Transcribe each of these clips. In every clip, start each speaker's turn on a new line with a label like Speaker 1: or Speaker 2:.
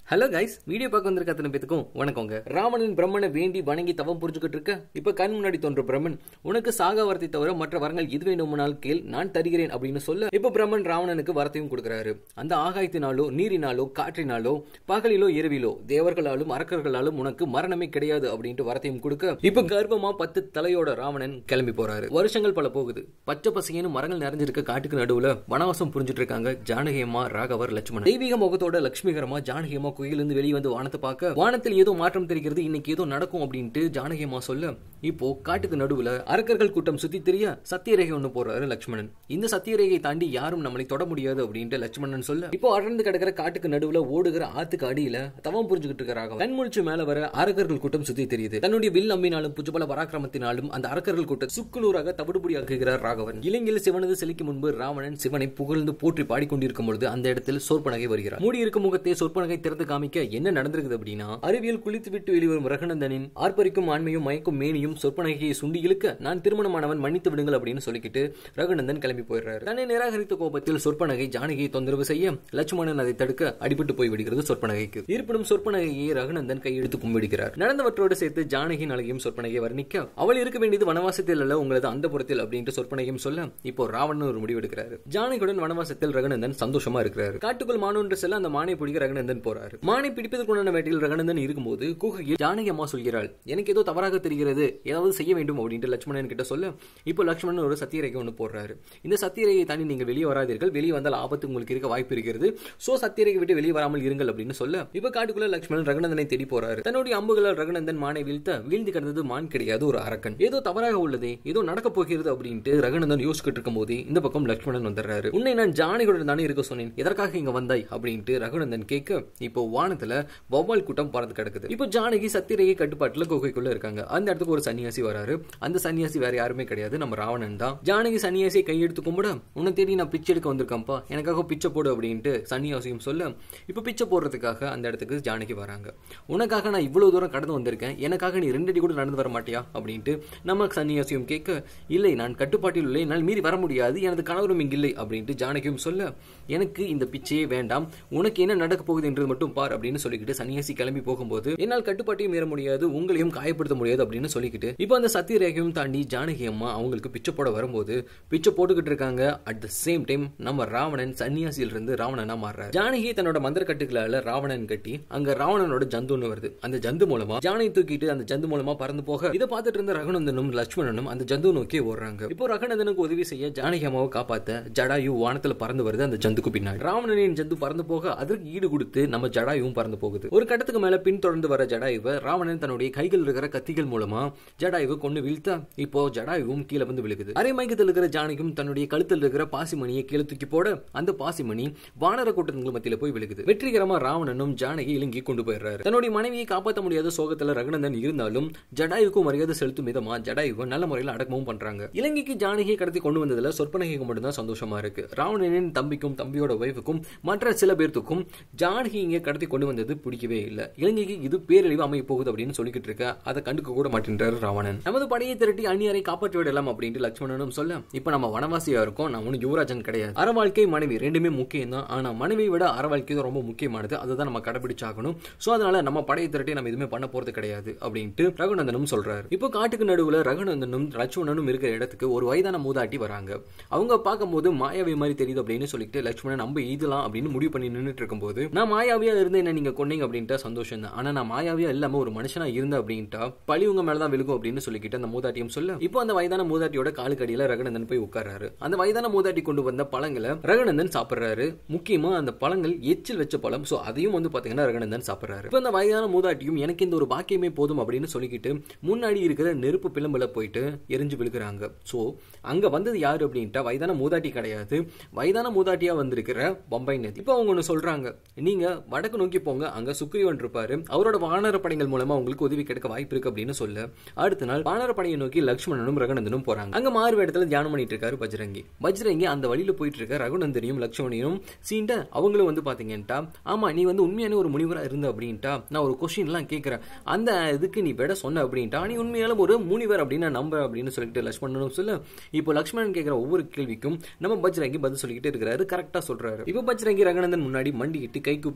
Speaker 1: hello guys video பார்க்க வந்திருக்க அத்தனை பேத்துக்கும் வணக்கங்க ராவணன் பிரம்மனை வேண்டி வணங்கி தவம் புரிஞ்சுக்கிட்டு இருக்க இப்ப கண் முன்னாடி தோன்ற பிரம்மன் உனக்கு சாக வரத்தை தவிர மற்ற வரங்கள் எது வேண்டுமானால் கேள் நான் தருகிறேன் அப்படின்னு சொல்ல இப்ப பிரம்மன் ராவணனுக்கு வரத்தையும் கொடுக்கிறாரு அந்த ஆகாயத்தினாலோ நீரினாலோ காற்றினாலோ பகலிலோ இரவிலோ தேவர்களாலும் அரக்கர்களாலும் உனக்கு மரணமே கிடையாது அப்படின்ட்டு வரத்தையும் கொடுக்க இப்ப கர்ப்பமா பத்து தலையோட ராவணன் கிளம்பி போறாரு வருஷங்கள் பல போகுது பச்சை பசங்கன்னு மரங்கள் நிறைஞ்சிருக்க காட்டுக்கு நடுவுல வனவாசம் புரிஞ்சிட்டு இருக்காங்க ஜானகி அம்மா ராகவர் லட்சுமணன் தெய்வீக முகத்தோட லட்சுமிகரமா ஜானகி அம்மா கோயிலிருந்து வெளியே வந்து வானத்தை பார்க்க வானத்தில் ஏதோ மாற்றம் தெரிகிறது இன்னைக்கு ஏதோ நடக்கும் அப்படின்ட்டு ஜானகி அம்மா சொல்ல இப்போ காட்டுக்கு நடுவுல அரக்கர்கள் கூட்டம் சுத்தி தெரிய சத்தியரேகை ஒண்ணு போறாரு லட்சுமணன் இந்த சத்தியரேகை தாண்டி யாரும் நம்மளை தொட முடியாது அப்படின்ட்டு லட்சுமணன் சொல்ல இப்போ அடர்ந்து கிடக்கிற காட்டுக்கு நடுவுல ஓடுகிற ஆத்துக்கு அடியில தவம் புரிஞ்சுக்கிட்டு இருக்கிறாங்க கண் முழிச்சு மேல வர அரக்கர்கள் கூட்டம் சுத்தி தெரியுது தன்னுடைய வில் அம்பினாலும் புஜபல பராக்கிரமத்தினாலும் அந்த அரக்கர்கள் கூட்டம் சுக்குநூறாக தவிடுபடியாக்குகிறார் ராகவன் இலங்கையில் சிவனது சிலைக்கு முன்பு ராவணன் சிவனை புகழ்ந்து போற்றி பாடிக்கொண்டிருக்கும் பொழுது அந்த இடத்தில் சொற்பனகை வருகிறார் மூடி இருக்கும் முகத்தை சொற்பனகை திறந்து காமிக்க என்ன நடந்திருக்குது அப்படின்னா அறிவியல் குளித்து விட்டு வெளிவரும் ரகநந்தனின் ஆர்ப்பரிக்கும் ஆண்மையும் மயக்கும் மேனியும் சொற்பனகையை சுண்டி இழுக்க நான் திருமணமானவன் மன்னித்து விடுங்கள் அப்படின்னு சொல்லிக்கிட்டு ரகுநந்தன் கிளம்பி போயிடுறாரு தன்னை நிராகரித்த கோபத்தில் சொற்பனகை ஜானகியை தொந்தரவு செய்ய லட்சுமணன் அதை தடுக்க அடிபட்டு போய் விடுகிறது சொற்பனகைக்கு இருப்பினும் சொற்பனகையை ரகுநந்தன் கையெடுத்து கும்பிடுகிறார் நடந்தவற்றோடு சேர்த்து ஜானகியின் அழகையும் சொற்பனகையை வர்ணிக்க அவள் இருக்க வேண்டியது வனவாசத்தில் அல்ல உங்களது அந்த புறத்தில் அப்படின்ட்டு சொற்பனையும் சொல்ல இப்போ ராவணன் ஒரு முடிவு எடுக்கிறாரு ஜானகியுடன் வனவாசத்தில் ரகுநந்தன் சந்தோஷமா இருக்கிறாரு காட்டுக்குள் மானொன்று செல்ல அந்த மானை பிடிக்க ரகுநந்தன் போறாரு மானை பிடிப்பதற்குண்டான வேட்டையில் ரகுநந்தன் இருக்கும்போது கூகையில் ஜானகி அம்மா சொல்கிறாள் எனக்கு ஏதோ தவறாக தெரிகிறது ஏதாவது செய்ய வேண்டும் அப்படின்ட்டு லட்சுமணன் கிட்ட சொல்ல இப்போ லட்சுமணன் ஒரு சத்தியரேகை ஒன்று போடுறாரு இந்த சத்தியரேகை தாண்டி நீங்கள் வெளியே வராதீர்கள் வெளியே வந்தால் ஆபத்து உங்களுக்கு இருக்க வாய்ப்பு இருக்கிறது சோ சத்தியரேகை விட்டு வெளியே வராமல் இருங்கள் அப்படின்னு சொல்ல இப்போ காட்டுக்குள்ள லட்சுமணன் ரகுநந்தனை தேடி போறாரு தன்னுடைய அம்புகளால் ரகுநந்தன் மானை வீழ்த்த வீழ்ந்து கிடந்தது மான் கிடையாது ஒரு அரக்கன் ஏதோ தவறாக உள்ளதே ஏதோ நடக்க போகிறது அப்படின்ட்டு ரகுநந்தன் யோசிச்சுட்டு இருக்கும் போது இந்த பக்கம் லட்சுமணன் வந்துடுறாரு உன்னை நான் ஜானகியுடன் தானே இருக்க சொன்னேன் எதற்காக இங்க வந்தாய் அப்படின்ட்டு ரகுநந்தன் கேட்க இப்போ வானத்துல வௌவால் கூட்டம் பறந்து கிடக்குது இப்போ ஜானகி சத்திரேகை கட்டுப்பாட்டுல குகைக்குள்ள இருக்காங்க அந்த இடத்துக்கு ஒரு சன்னியாசி வராரு அந்த சன்னியாசி வேற யாருமே கிடையாது நம்ம ராவணன் தான் ஜானகி சன்னியாசியை கையெடுத்து கும்பிட உன்னை தேடி நான் பிச்சை எடுக்க வந்திருக்கேன்ப்பா எனக்காக பிச்சை போடு அப்படின்ட்டு சன்னியாசியும் சொல்ல இப்போ பிச்சை போடுறதுக்காக அந்த இடத்துக்கு ஜானகி வராங்க உனக்காக நான் இவ்வளவு தூரம் கடந்து வந்திருக்கேன் எனக்காக நீ ரெண்டு அடி கூட நடந்து வர மாட்டியா அப்படின்ட்டு நம்ம சன்னியாசியும் கேட்க இல்லை நான் கட்டுப்பாட்டில் இல்லை என்னால் மீறி வர முடியாது எனது கணவரும் இங்கில்லை அப்படின்ட்டு ஜானகியும் சொல்ல எனக்கு இந்த பிச்சையே வேண்டாம் உனக்கு என்ன நடக்க போகுது என்றது மட்டும் பார் அப்படின்னு சொல்லிக்கிட்டு சன்னியாசி கிளம்பி போகும்போது என்னால் கட்டுப்பாட்டையும் மீற முடியாது உங்களையும் காயப்படுத்த முடியாது அப்படின்னு சொல்லிக்கிட்டு இப்போ அந்த சத்திய ரேகையும் தாண்டி ஜானகி அம்மா அவங்களுக்கு பிச்சை போட வரும்போது பிச்சை போட்டுக்கிட்டு இருக்காங்க அட் த சேம் டைம் நம்ம ராவணன் சன்னியாசியில இருந்து ராவணனா மாறுறாரு ஜானகி தன்னோட மந்திர கட்டுகளால ராவணன் கட்டி அங்க ராவணனோட ஜந்துன்னு வருது அந்த ஜந்து மூலமா ஜானகி தூக்கிட்டு அந்த ஜந்து மூலமா பறந்து போக இதை பார்த்துட்டு இருந்த ரகுநந்தனும் லட்சுமணனும் அந்த ஜந்து நோக்கி ஓடுறாங்க இப்போ ரகுநந்தனுக்கு உதவி செய்ய ஜானகி அம்மாவை காப்பாத்த ஜடாயு வானத்துல பறந்து வருது அந்த ஜந்துக்கு பின்னாடி ராவணனின் ஜந்து பறந்து போக அதற்கு ஈடு கொடுத்து நம்ம ஜடாயுவும் பறந்து போகுது ஒரு கட்டத்துக்கு மேல பின் தொடர்ந்து வர ஜடாயுவை ராவணன் தன்னுடைய கைகள் இருக்கிற கத்திகள் மூலமா ஜடாயுவை கொண்டு வீழ்த்த இப்போ ஜடாயுவும் கீழே வந்து விழுகுது அரை மயக்கத்தில் இருக்கிற ஜானகியும் தன்னுடைய கழுத்தில் இருக்கிற பாசிமணியை கீழே தூக்கி போட அந்த பாசிமணி வானர கூட்டங்கள் மத்தியில போய் விழுகுது வெற்றிகரமா ராவணனும் ஜானகி இலங்கி கொண்டு போயிடுறாரு தன்னுடைய மனைவியை காப்பாற்ற முடியாத சோகத்துல ரகுநந்தன் இருந்தாலும் ஜடாயுக்கும் மரியாதை செலுத்தும் விதமா ஜடாயுவை நல்ல முறையில் அடக்கமும் பண்றாங்க இலங்கைக்கு ஜானகியை கடத்தி கொண்டு வந்ததுல சொற்பனகைக்கு மட்டும்தான் சந்தோஷமா இருக்கு ராவணனின் தம்பிக்கும் தம்பியோட ஒய்ஃபுக்கும் மற்ற சில பேர்த்துக்கும் ஜானகி இங்க கடத்தி கொண்டு வந்தது பிடிக்கவே இல்லை இலங்கைக்கு இது பேரழிவு அமைய போகுது அப்படின்னு சொல்லிக்கிட்டு இருக்க அதை கண்டுக்க கூட மாட்டேன்றாரு ராவணன் நமது படையை திரட்டி அந்நியரை காப்பாற்றி விடலாம் அப்படின்ட்டு லட்சுமணனும் சொல்ல இப்ப நம்ம வனவாசியா இருக்கோம் நான் ஒன்னும் யுவராஜன் கிடையாது அற வாழ்க்கை மனைவி ரெண்டுமே முக்கியம் தான் ஆனா மனைவியை விட அற வாழ்க்கை தான் ரொம்ப முக்கியமானது அதுதான் நம்ம கடைபிடிச்சாகணும் சோ அதனால நம்ம படையை திரட்டி நம்ம எதுவுமே பண்ண போறது கிடையாது அப்படின்ட்டு ரகுநந்தனும் சொல்றாரு இப்போ காட்டுக்கு நடுவுல ரகுநந்தனும் லட்சுமணனும் இருக்கிற இடத்துக்கு ஒரு வயதான மூதாட்டி வராங்க அவங்க பார்க்கும்போது மாயாவி மாதிரி தெரியுது அப்படின்னு சொல்லிட்டு லட்சுமணன் நம்ம எய்தலாம் அப்படின்னு முடிவு பண்ணி நின்றுட்டு இருக்கும்போது நான் மாயாவியா இருந்து என்ன நீங்க கொன்னீங்க அப்படின்ட்டு சந்தோஷம் தான் ஆனா நான் மாயாவியா இல்லாம ஒரு மனுஷனா இருந்தேன் அப்படின்ட்டா பழி உங்க மேலதான் விழுகும் அப்படின்னு சொல்லிக்கிட்டு அந்த மூதாட்டியும் சொல்ல இப்போ அந்த வயதான மூதாட்டியோட காலுக்கடியில ரகுநந்தன் போய் உட்கார்றாரு அந்த வயதான மூதாட்டி கொண்டு வந்த பழங்களை ரகுநந்தன் சாப்பிடுறாரு முக்கியமா அந்த பழங்கள் எச்சில் வச்ச பழம் சோ அதையும் வந்து பாத்தீங்கன்னா ரகுநந்தன் சாப்பிடுறாரு இப்போ அந்த வயதான மூதாட்டியும் எனக்கு இந்த ஒரு பாக்கியமே போதும் அப்படின்னு சொல்லிக்கிட்டு முன்னாடி இருக்கிற நெருப்பு பிளம்புல போயிட்டு எரிஞ்சு விழுகிறாங்க சோ அங்க வந்தது யாரு அப்படின்ட்டா வயதான மூதாட்டி கிடையாது வயதான மூதாட்டியா வந்திருக்கிற பம்பை நதி இப்போ அவங்க ஒன்று சொல்றாங்க நீங்க வடக்கு நோக்கி போங்க அங்க சுக்ரீவன் இருப்பாரு அவரோட வானர படைகள் மூலமா உங்களுக்கு உதவி கிடைக்க வாய்ப்பு இருக்கு அப்படின்னு சொல்ல அடுத்த நாள் வானர படையை நோக்கி லக்ஷ்மணனும் ரகுநந்தனும் போறாங்க அங்க மாறு இடத்துல தியானம் பண்ணிட்டு இருக்காரு பஜ்ரங்கி பஜ்ரங்கி அந்த வழியில போயிட்டு இருக்க ரகுநந்தனையும் லக்ஷ்மணையும் சீண்ட அவங்களும் வந்து பாத்தீங்கன்ட்டா ஆமா நீ வந்து உண்மையான ஒரு முனிவரா இருந்த அப்படின்ட்டா நான் ஒரு கொஸ்டின் எல்லாம் கேட்கிறேன் அந்த இதுக்கு நீ விட சொன்ன அப்படின்ட்டா நீ உண்மையால ஒரு முனிவர் அப்படின்னு நான் நம்ப அப்படின்னு சொல்லிட்டு லக்ஷ்மணனும் சொல்ல இப்போ லக்ஷ்மணன் கேட்கிற ஒவ்வொரு கேள்விக்கும் நம்ம பஜ்ரங்கி பதில் சொல்லிக்கிட்டே இருக்கிறாரு கரெக்டா சொல்றாரு இப்போ பஜ்ரங்கி ரகுநந்தன் முன்னாடி மண்டிக்கிட்டு கை கூப்பி வணங்கி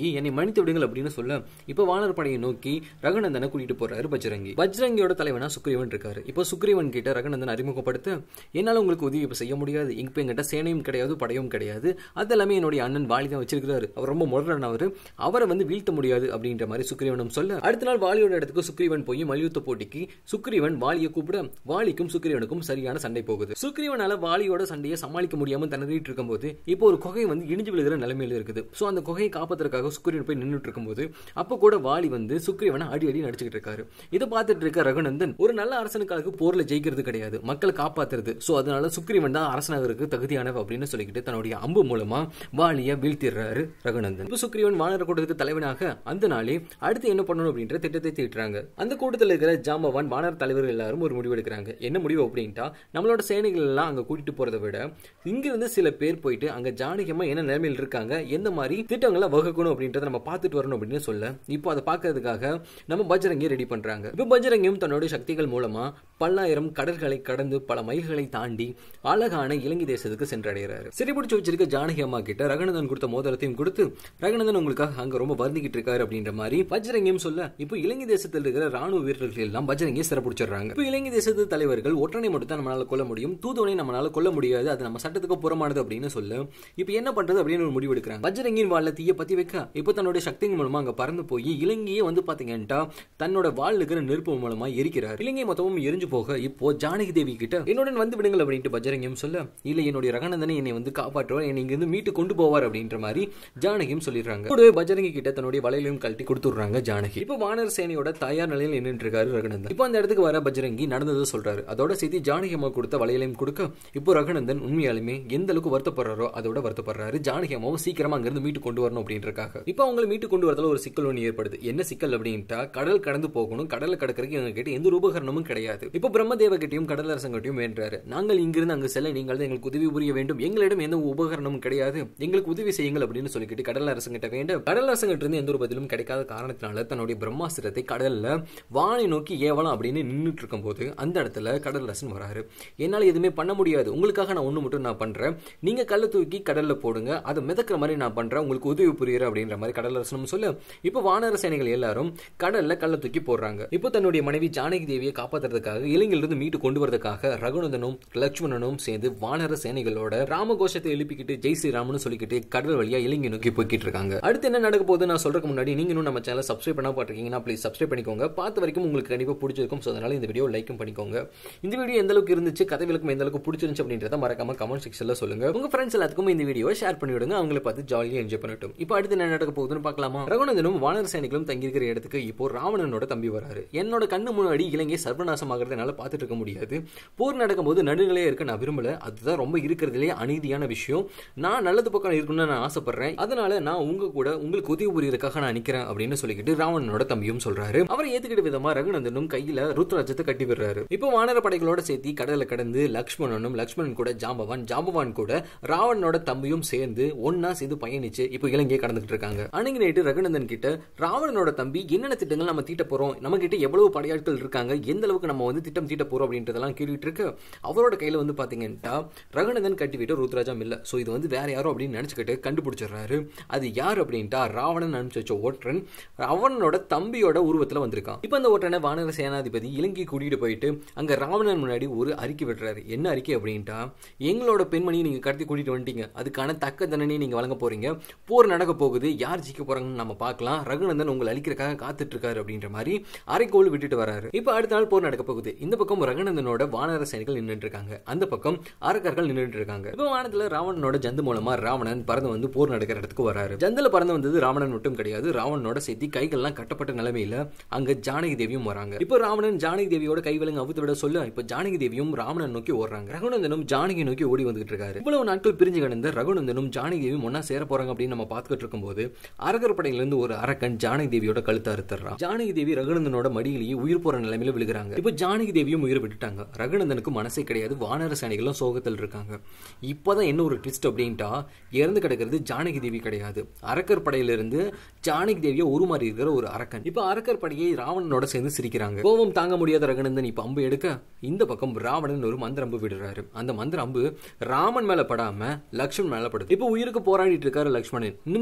Speaker 1: பஜ்ரங்கி என்னை மன்னித்து விடுங்கள் அப்படின்னு சொல்ல இப்போ வானர் படையை நோக்கி ரகுநந்தனை கூட்டிட்டு போறாரு பஜ்ரங்கி பஜ்ரங்கியோட தலைவனா சுக்ரீவன் இருக்காரு இப்போ சுக்ரீவன் கிட்ட ரகுநந்தன் அறிமுகப்படுத்த என்னால உங்களுக்கு உதவி இப்ப செய்ய முடியாது இங்க எங்கிட்ட சேனையும் கிடையாது படையும் கிடையாது அது எல்லாமே என்னுடைய அண்ணன் வாலி தான் வச்சிருக்கிறாரு அவர் ரொம்ப முரடானவர் அவரை வந்து வீழ்த்த முடியாது அப்படின்ற மாதிரி சுக்ரீவனும் சொல்ல அடுத்த நாள் வாலியோட இடத்துக்கு சுக்ரீவன் போய் மல்யுத்த போட்டிக்கு சுக்ரீவன் வாலியை கூப்பிட வாலிக்கும் சுக்ரீவனுக்கும் சரியான சண்டை போகுது சுக்ரீவனால வாலியோட சண்டையை சமாளிக்க முடியாம திணறிட்டு இருக்கும்போது இப்போ ஒரு குகை வந்து இடிஞ்சு விழுகிற நிலைமையில இருக்குது சோ அந்த குகையை காப்பாத்துறதுக்காக சுக்ரீவன் போய் நின்றுட்டு இருக்கும்போது அப்ப கூட வாலி வந்து சுக்ரீவனை அடி அடி நடிச்சுக்கிட்டு இருக்காரு இதை பார்த்துட்டு இருக்க ரகுநந்தன் ஒரு நல்ல அரசனுக்காக போர்ல ஜெயிக்கிறது கிடையாது மக்களை காப்பாத்துறது சோ அதனால சுக்ரீவன் தான் அரசனாகிறதுக்கு தகுதியானவ அப்படின்னு சொல்லிக்கிட்டு தன்னுடைய அம்பு மூலமா வாலிய வீழ்த்திடுறாரு ரகுநந்தன் இப்போ சுக்ரீவன் வானர கூட்டத்துக்கு தலைவனாக அந்த நாளே அடுத்து என்ன பண்ணணும் அப்படின்ற திட்டத்தை தீட்டுறாங்க அந்த கூட்டத்தில் இருக்கிற ஜாம்பவான் வானர தலைவர்கள் எல்லாரும் ஒரு முடிவு எடுக்கிறாங்க என்ன முடிவு அப்படின்ட்டா நம்மளோட சேனைகள் எல்லாம் அங்க கூட்டிட்டு போறதை விட இங்கிருந்து சில பேர் போயிட்டு அங்க ஜானகியமா என்ன நிலைமையில் இருக்காங்க எந்த மாதிரி திட்டங்களை வகுக்கணும் அப்படின்றத நம்ம பார்த்துட்டு வரணும் அப்படின்னு சொல்ல இப்போ அதை பார்க்கறதுக்காக நம்ம பஜ்ரங்கியை ரெடி பண்றாங்க இப்போ பஜ்ரங்கியும் தன்னுடைய சக்திகள் மூலமா பல்லாயிரம் கடல்களை கடந்து பல மைல்களை தாண்டி அழகான இலங்கை தேசத்துக்கு சென்றடைகிறாரு சிறைபிடிச்சு வச்சிருக்க ஜானகி அம்மா கிட்ட ரகுநந்தன் கொடுத்த மோதிரத்தையும் கொடுத்து ரகுநந்தன் உங்களுக்காக அங்க ரொம்ப வருந்திக்கிட்டு இருக்காரு அப்படின்ற மாதிரி பஜ்ரங்கியும் சொல்ல இப்போ இலங்கை தேசத்தில் இருக்கிற ராணுவ வீரர்கள் எல்லாம் பஜ்ரங்கியை சிறப்பிடிச்சிடுறாங்க இப்போ இலங்கை தேசத்து தலைவர்கள் ஒற்றனை மட்டும் தான் நம்மளால கொல்ல முடியும் தூதுவனை நம்மளால கொல்ல முடியாது அது நம்ம சட்டத்துக்கு புறமானது அப்படின்னு சொல்ல இப்போ என்ன பண்றது அப்படின்னு ஒரு முடிவு எடுக்கிறாங்க பஜ்ரங்கின் வாழ தீய பத்தி வைக்க இப்போ தன்னுடைய சக்தியின் மூலமா அங்க பறந்து போய் இலங்கையே வந்து பாத்தீங்கன்னா தன்னோட வாழ் இருக்கிற நெருப்பு மூலமா எரிக்கிறார் இலங்கை மொத்தமும் எரிஞ்சு போக இப்போ ஜானகி தேவி கிட்ட என்னுடன் வந்து விடுங்கள் அப்படின்ட்டு பஜ்ரங்கியும் சொல்ல இல்ல என்னுடைய ரகநந்தனை என்னை வந்து காப்பாற்றுவார் என்னை இங்கிருந்து மீட்டு கொண்டு போவார் அப்படின்ற மாதிரி ஜானகியும் சொல்லிடுறாங்க கூடவே பஜ்ரங்கி கிட்ட தன்னுடைய வலையிலையும் கழட்டி கொடுத்துடுறாங்க ஜானகி இப்போ வானர் சேனையோட தயார் நிலையில் நின்றுட்டு இருக்காரு ரகுநந்தன் இப்போ அந்த இடத்துக்கு வர பஜ்ரங்கி நடந்ததை சொல்றாரு அதோட சேர்த்து ஜானகி அம்மா கொடுத்த வலையிலையும் கொடுக்க இப்போ ரகுநந்தன் உண்மையாலுமே எந்த அளவுக்கு வருத்தப்படுறாரோ அதோட வருத்தப்படுறாரு ஜானகி அம்மாவும் சீக்கிரமா அங்கிருந்து மீட்டு கொண்டு வரணும் அப்படின்றக்காக இப்போ அவங்களை மீட்டு கொண்டு வரதுல ஒரு சிக்கல் ஒன்று ஏற்படுது என்ன சிக்கல் அப்படின்ட்டா கடல் கடந்து போகணும் கடல்ல கடற்கரைக்கு எங்க கிட்ட எந்த ஒரு உபகரணமும் கிடையாது இப்போ பிரம்மதேவ கிட்டையும் கடலரசங்கிட்டையும் வேண்டாரு நாங்கள் இங்கிருந்து அங்கு செல்ல நீங்கள் தான் எங்களுக்கு உதவி புரிய வேண்டும் எங்களிடம் எந்த உபகரணமும் கிடையாது எங்களுக்கு உதவி செய்யுங்கள் அப்படின்னு சொல்லிக்கிட்டு கடல் அரசங்கிட்ட வேண்டும் கடல் அரசங்கிட்ட இருந்து எந்த ஒரு பதிலும் கிடைக்காத காரணத்தினால தன்னுடைய பிரம்மாஸ்திரத்தை கடல்ல வானை நோக்கி ஏவலாம் அப்படின்னு நின்றுட்டு இருக்கும்போது அந்த இடத்துல கடலரசன் வராரு என்னால எதுவுமே பண்ண முடியாது உங்களுக்காக நான் ஒண்ணு மட்டும் நான் பண்றேன் நீங்க கல்ல தூக்கி கடல்ல போடுங்க அதை மிதக்கிற மாதிரி நான் பண்றேன் உங்களுக்கு உதவி புரியுற அப்படின்ற மாதிரி கடலரசனும் சொல்ல இப்போ வானர சேனைகள் எல்லாரும் கடல்ல கல்ல தூக்கி போடுறாங்க இப்போ தன்னுடைய மனைவி ஜானகி தேவியை காப்பாத்துறதுக்காக இலங்கையிலிருந்து மீட்டு கொண்டு வரதுக்காக ரகுநந்தனும் லட்சுமணனும் சேர்ந்து வானர சேனைகளோட ராமகோஷத்தை எழுப்பிக்கிட்டு ஜெய் ஸ்ரீராமனு சொல்லிக்கிட்டு கடல் வழியா இலங்கை நோக்கி போய்கிட்டு இருக்காங்க அடுத்து என்ன நடக்க போகுது நான் சொல்றதுக்கு முன்னாடி நீங்க இன்னும் நம்ம சேனல் சப்ஸ்கிரைப் பண்ணா பாட்டிருக்கீங்கன்னா ப்ளீஸ் சப்ஸ்கிரைப் பண்ணிக்கோங்க பார்த்த வரைக்கும் உங்களுக்கு கண்டிப்பா பிடிச்சிருக்கும் ஸோ அதனால இந்த வீடியோ லைக்கும் பண்ணிக்கோங்க இந்த வீடியோ எந்த அளவுக்கு இருந்துச்சு கதை விளக்கம் எந்த அளவுக்கு பிடிச்சிருந்துச்சு அப்படின்றத மறக்காம கமெண்ட் செக்ஷன்ல சொல்லுங்க உங்க ஃப்ரெண்ட்ஸ் எல்லாத்துக்கும் இந்த வீடியோ ஷேர் பண்ணி விடுங்க அவங்களை பார்த்து ஜாலியாக என்ஜாய் பண்ணட்டும் இப்போ அடுத்து என்ன நடக்க போகுதுன்னு பார்க்கலாமா ரகுநந்தனும் வானர சேனைகளும் தங்கியிருக்கிற இடத்துக்கு இப்போ ராவணனோட தம்பி வராரு என்னோட கண்ணு முன்னாடி இலங்கை சர்வநாசமாகிறத என்னால பார்த்துட்டு இருக்க முடியாது போர் நடக்கும்போது நடுநிலையே இருக்க நான் விரும்பல அதுதான் ரொம்ப இருக்கிறதுலே அநீதியான விஷயம் நான் நல்லது பக்கம் இருக்கணும்னு நான் ஆசைப்படுறேன் அதனால நான் உங்க கூட உங்களுக்கு உதவி புரியறதுக்காக நான் நிக்கிறேன் அப்படின்னு சொல்லிக்கிட்டு ராவணனோட தம்பியும் சொல்றாரு அவரை ஏத்துக்கிட்ட விதமா ரகுநந்தனும் கையில ருத்ராஜத்தை கட்டி விடுறாரு இப்போ வானர படைகளோட சேர்த்து கடலை கடந்து லக்ஷ்மணனும் லக்ஷ்மணன் கூட ஜாம்பவான் ஜாம்பவான் கூட ராவணனோட தம்பியும் சேர்ந்து ஒன்னா சேர்ந்து பயணிச்சு இப்போ இலங்கையை கடந்துட்டு இருக்காங்க அன்னைக்கு நைட்டு ரகுநந்தன் கிட்ட ராவணனோட தம்பி என்னென்ன திட்டங்கள் நம்ம தீட்ட போறோம் நம்ம கிட்ட எவ்வளவு படையாட்கள் இருக்காங்க எந்த அளவுக்கு நம்ம வந்து திட்டம் தீட்ட போறோம் அப்படின்றதெல்லாம் கேட்டுட்டு இருக்கு அவரோட கையில வந்து பாத்தீங்கன்னா ரகுநந்தன் கட்டிவிட்டு ருத்ராஜம் இல்ல சோ இது வந்து வேற யாரோ அப்படின்னு நினைச்சுக்கிட்டு கண்டுபிடிச்சிடுறாரு அது யார் அப்படின்ட்டா ராவணன் அனுப்பிச்சு வச்ச ஒற்றன் அவனோட தம்பியோட உருவத்துல வந்திருக்கான் இப்போ அந்த ஒற்றனை வானர சேனாதிபதி இலங்கை கூட்டிட்டு போயிட்டு அங்க ராவணன் முன்னாடி ஒரு அறிக்கை விடுறாரு என்ன அறிக்கை அப்படின்ட்டா எங்களோட பெண்மணியை நீங்க கடத்தி கூட்டிட்டு வந்துட்டீங்க அதுக்கான தக்க தண்டனையை நீங்க வழங்க போறீங்க போர் நடக்க போகுது யார் ஜெயிக்க போறாங்கன்னு நம்ம பார்க்கலாம் ரகுநந்தன் உங்களை அழிக்கிறக்காக காத்துட்டு இருக்காரு அப்படின்ற மாதிரி அரைக்கோள் விட்டுட்டு வராரு இப்போ அடுத்த நாள் போர் நடக்க போகுது இந்த பக்கம் ரகுநந்தனோட வானர சேனைகள் நின்றுட்டு இருக்காங்க அந்த பக்கம் அரக்கர்கள் நின்றுட்டு இருக்காங்க இப்போ வானத்துல ராவணனோட ஜந்து மூலமா ராவணன் பறந்து வந்து போர் நடக்கிற இடத்துக்கு வராரு ஜந்துல பறந்து வந்தது ராவணன் மட்டும் கிடையாது ராவணனோட சேர்த்து கைகள்லாம் கட்டப்பட்ட நிலைமையில அங்க ஜானகி தேவியும் வராங்க இப்போ ராவணன் ஜானகி தேவியோட கைவிலங்கு அவுத்து விட சொல்ல இப்போ ஜானகி தேவியும் ராவணன் நோக்கி ஓடுறாங்க ரகுநந்தனும் ஜானகி நோக்கி ஓடி வந்துட்டு இருக்காரு இவ்வளவு நாட்கள் பிரிஞ்சு கிடந்த ரகுநந்தனும் ஜானகி தேவியும் ஒன்னா சேர போறாங்க அப்படின்னு நம்ம பார்த்துட்டு இருக்கும்போது அரகர் படையில இருந்து ஒரு அரக்கன் ஜானகி தேவியோட கழுத்தை அறுத்துறான் ஜானகி தேவி ரகுநந்தனோட மடியிலேயே உயிர் போற நிலைமையில விழுகிறாங்க இப்போ ஜானகி தேவியும் உயிர் விட்டுட்டாங்க ரகுநந்தனுக்கு மனசே கிடையாது வானர சேனைகளும் சோகத்தில் இருக்காங்க இப்போதான் என்ன ஒரு ட்விஸ்ட் அப்படின்ட்டா இறந்து கிடக்கிறது ஜானகி தேவி கிடையாது அரக்கர் படையிலிருந்து ஜானகி தேவியை உருமாறி இருக்கிற ஒரு அரக்கன் இப்போ அரக்கர் படையை ராவணனோட சேர்ந்து சிரிக்கிறாங்க கோபம் தாங்க முடியாத ரகுநந்தன் இப்ப அம்பு எடுக்க இந்த பக்கம் ராவணன் ஒரு மந்திர அம்பு விடுறாரு அந்த மந்திர அம்பு ராமன் மேல படாம லக்ஷ்மண் மேல படுது இப்போ உயிருக்கு போராடிட்டு இருக்காரு லக்ஷ்மணன் இன்னும் சிறிது நேரத்தில்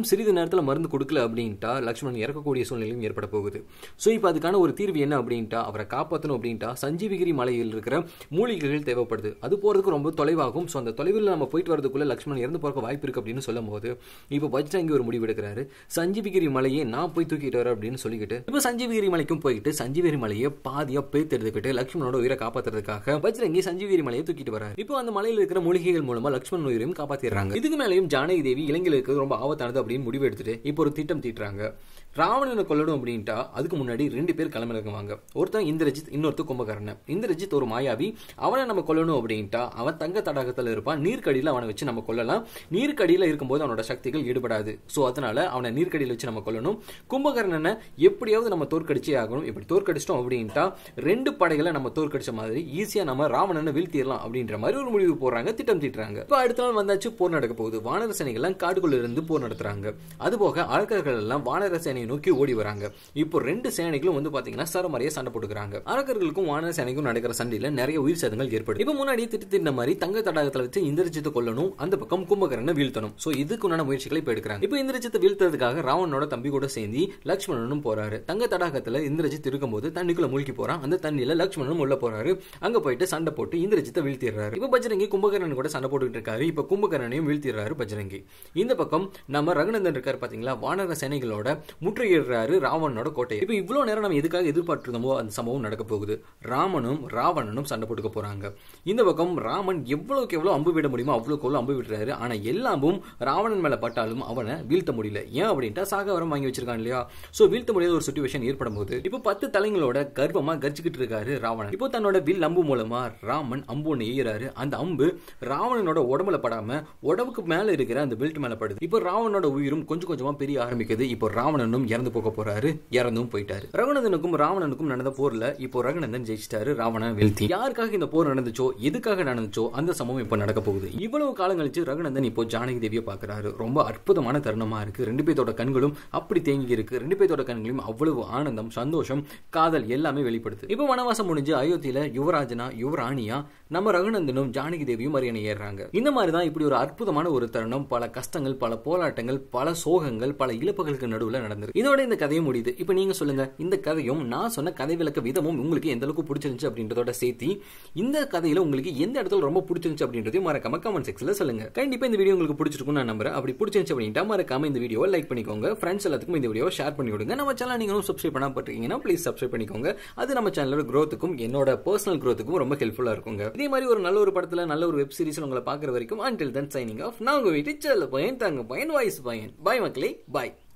Speaker 1: நேரத்தில் மருந்து கொடுக்கல அப்படின்ட்டா லக்ஷ்மணன் இறக்கக்கூடிய சூழ்நிலையும் ஏற்பட போகுது ஸோ இப்போ அதுக்கான ஒரு தீர்வு என்ன அப்படின்ட்டா அவரை காப்பாற்றணும் அப்படின்ட்டா சஞ்சீவிகிரி மலையில் இருக்கிற மூலிகைகள் தேவைப்படுது அது போகிறதுக்கு ரொம்ப தொலைவாகும் ஸோ அந்த தொலைவில் நம்ம போயிட்டு வரதுக்குள்ள லக்ஷ்மணன் இறந்து போறக்க வாய்ப்பு இருக்கு அப்படின்னு சொல்லும் போது இப்போ பஜ்ரங்கி ஒரு முடிவு எடுக்கிறாரு சஞ்சீவிகிரி மலையை நான் போய் தூக்கிட்டு வரேன் அப்படின்னு சொல்லிக்கிட்டு இப்போ சஞ்சீவிகிரி மலைக்கும் போயிட்டு சஞ்சீவிகிரி மலையை பாதியா பேத்து எடுத்துக்கிட்டு லக்ஷ்மணனோட உயிரை காப்பாத்துறதுக்காக பஜ்ரங்கி சஞ்சீவிகிரி மலையை தூக்கிட்டு வராரு இப்போ அந்த மலையில் இருக்கிற மூலிகைகள் மூலமா லக்ஷ்மணன் உயிரையும் காப்பாத்திடுறாங்க இதுக்கு மேலேயும் ஜானகி தேவி இலங்கையில் ரொம்ப ஆபத்தானது அப்படின்னு முடிவு எடுத்துட்டு இப்போ ஒரு திட்டம் தீட்டுறாங்க ராவணனை கொல்லணும் அப்படின்ட்டா அதுக்கு முன்னாடி ரெண்டு பேர் கிளம்பிருக்குவாங்க ஒருத்தன் இந்திரஜித் இன்னொருத்தர் கும்பகர்ணன் இந்திரஜித் ஒரு மாயாவி அவனை நம்ம கொல்லணும் அப்படின்ட்டா அவன் தங்க தடாகத்தில் இருப்பான் நீர்க்கடியில் அவனை வச்சு நம்ம கொல்லலாம் நீர்க்கடியில் இருக்கும்போது அவனோட சக்திகள் ஈடுபடாது ஸோ அதனால அவனை நீர்க்கடியில் வச்சு நம்ம கொல்லணும் கும்பகர்ணனை எப்படியாவது நம்ம தோற்கடிச்சே ஆகணும் இப்படி தோற்கடிச்சிட்டோம் அப்படின்ட்டா ரெண்டு படைகளை நம்ம தோற்கடிச்ச மாதிரி ஈஸியா நம்ம ராவணனை வீழ்த்திடலாம் அப்படின்ற மாதிரி ஒரு முடிவு போடுறாங்க திட்டம் தீட்டுறாங்க இப்போ அடுத்த நாள் வந்தாச்சு போர் நடக்க போகுது வானர சேனைகள்லாம் காடுக்குள்ள இருந்து போர் நடத்துறாங்க அதுபோக அரக்கர்கள் எல்லாம் வானர சேனையை நோக்கி ஓடி வராங்க இப்போ ரெண்டு சேனைகளும் வந்து பாத்தீங்கன்னா சரமறைய சண்டை போட்டுக்கிறாங்க அரக்கர்களுக்கும் வானர சேனைக்கும் நடக்கிற சண்டையில நிறைய உயிர் சேதங்கள் ஏற்படும் இப்போ முன்னாடி திட்டத்திட்ட மாதிரி தங்க தடாகத்துல வச்சு இந்திரஜித்தை கொல்லணும் அந்த பக்கம் கும்பகரனை வீழ்த்தணும் சோ இதுக்குண்டான முயற்சிகளை இப்போ எடுக்கிறாங்க இப்போ இந்திரஜித்தை வீழ்த்ததுக்காக ராவணனோட தம்பி கூட சேர்ந்து லக்ஷ்மணனும் போறாரு தங்க தடாகத்துல இந்திரஜித் இருக்கும்போது தண்ணிக்குள்ள மூழ்கி போறான் அந்த தண்ணியில லக்ஷ்மணனும் உள்ள போறாரு அங்க போயிட்டு சண்டை போட்டு இந்திரஜித்தை வீழ்த்திடுறாரு இப்போ பஜ்ரங்கி கும்பகரன் கூட சண்டை போட்டுக்கிட்டு இருக்காரு இப்போ கும்பகரனையும் வீழ்த்திடுறாரு பஜ்ரங்கி இந்த பக்கம் நம்ம ரகுநந்தன் இருக்காரு பாத்தீங்களா வானர சேனைகளோட முற்றுகையிடுறாரு ராவணனோட கோட்டையை இப்போ இவ்வளவு நேரம் நம்ம எதுக்காக எதிர்பார்த்திருந்தோமோ அந்த சம்பவம் நடக்க போகுது ராமனும் ராவணனும் சண்டை போட்டுக்க போறாங்க இந்த பக்கம் ராமன் எவ்வளவுக்கு எவ்வளவு அம்பு விட முடியுமோ அவ்வளவுக்கு எவ்வளவு அம்பு விடுறாரு ஆனா எல்லாமும் ராவணன் மேல பட்டாலும் அவனை வீழ்த்த முடியல ஏன் அப்படின்ட்டா சாகவரம் வாங்கி வச்சிருக்கான் இல்லையா சோ வீழ்த்த முடியாத ஒரு சுச்சுவேஷன் ஏற்படும் போது இப்போ பத்து தலைங்களோட கர்ப்பமா கர்ஜிக்கிட்டு இருக்காரு ராவணன் இப்போ தன்னோட வில் அம்பு மூலமா ராமன் அம்பு ஒன்று எய்யறாரு அந்த அம்பு ராவணனோட உடம்புல படாம உடம்புக்கு மேல இருக்கிற அந்த பெல்ட் மேல படுது இப்போ ராவணனோட உயிரும் கொஞ்சம் கொஞ்சமா பெரிய ஆரம்பிக்குது இப்போ ராவணனும் இறந்து போக போறாரு இறந்தும் போயிட்டாரு ரகுநந்தனுக்கும் ராவணனுக்கும் நடந்த போர்ல இப்போ ரகுநந்தன் ஜெயிச்சிட்டாரு ராவணன் வீழ்த்தி யாருக்காக இந்த போர் நடந்துச்சோ எதுக்காக நடந்துச்சோ அந்த சம்பவம் இப்போ நடக்க போகுது இவ்வளவு காலம் கழிச்சு ரகுநந்தன் இப்போ ஜானகி தேவியை பாக்குறாரு ரொம்ப அற்புதமான தருணமா இருக்கு ரெண்டு பேர்த்தோட கண்களும் அப்படி தேங்கி இருக்கு ரெண்டு பேர்த்தோட கண்களையும் அவ்வளவு ஆனந்தம் சந்தோஷம் காதல் எல்லாமே வெளிப்படுது இப்போ வனவாசம் முடிஞ்சு அயோத்தியில யுவராஜனா யுவராணியா நம்ம ரகுநந்தனும் ஜானகி தேவியும் அரியணை ஏறுறாங்க இந்த மாதிரி தான் இப்படி ஒரு அற்புதமான ஒரு தருணம் பல கஷ்டங்கள் பல போராட்டங்கள் பல சோகங்கள் பல இழப்புகளுக்கு நடுவில் நடந்திருக்கு இதோட இந்த கதையும் முடியுது இப்போ நீங்க சொல்லுங்க இந்த கதையும் நான் சொன்ன கதை விளக்க விதமும் உங்களுக்கு எந்த அளவுக்கு பிடிச்சிருந்துச்சு அப்படின்றதோட சேர்த்து இந்த கதையில உங்களுக்கு எந்த இடத்துல ரொம்ப பிடிச்சிருந்துச்சு அப்படின்றதையும் மறக்காம கமெண்ட் செக்ஷன்ல சொல்லுங்க கண்டிப்பா இந்த வீடியோ உங்களுக்கு பிடிச்சிருக்கும் நான் நம்புறேன் அப்படி பிடிச்சிருந்துச்சு அப்படின்ட்டா மறக்காம இந்த வீடியோவை லைக் பண்ணிக்கோங்க ஃப்ரெண்ட்ஸ் எல்லாத்துக்கும் இந்த வீடியோவை ஷேர் பண்ணி விடுங்க நம்ம சேனல் நீங்களும் சப்ஸ்கிரைப் பண்ணா பட்டிருக்கீங்கன்னா ப்ளீஸ் சப்ஸ்கிரைப் பண்ணிக்கோங்க அது நம்ம சேனலோட growth-க்கும் என்னோட பர்சனல் growth-க்கும் ரொம்ப ஹெல்ப்ஃபுல்லா இருக்குங்க இதே மாதிரி ஒரு நல்ல ஒரு படத்துல நல்ல ஒரு வெப் சீரிஸ் உங்களை பாக்குற வரைக்கும் அன்டில் தன் சைனிங் ஆஃப் நான் உங்க வீட்டு செல்ல பையன் தங்க பையன் வாய்ஸ் பையன் பாய் மக்களே பாய்